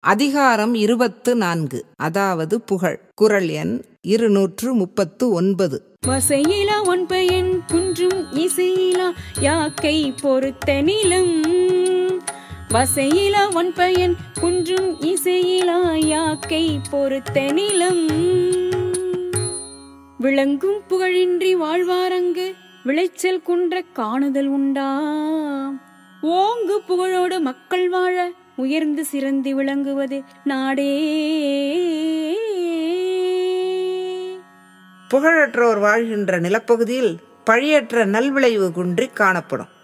அதிகாரம் இருபத்து நான்கு அதாவது புகழ் குரல் எண் இருநூற்று முப்பத்து ஒன்பது வசையிலா ஒன்பயன் குன்றும் இசையிலா யாக்கை பொறுத்த நிலம் வசையிலா ஒன்பயன் குன்றும் இசையிலா யாக்கை பொறுத்த நிலம் விளங்கும் புகழின்றி வாழ்வாரங்கு விளைச்சல் குன்ற காணுதல் உண்டா ஓங்கு புகழோடு மக்கள் வாழ உயர்ந்து சிறந்து விளங்குவது நாடே புகழற்றோர் வாழ்கின்ற நிலப்பகுதியில் பழியற்ற நல்விளைவு குன்றி காணப்படும்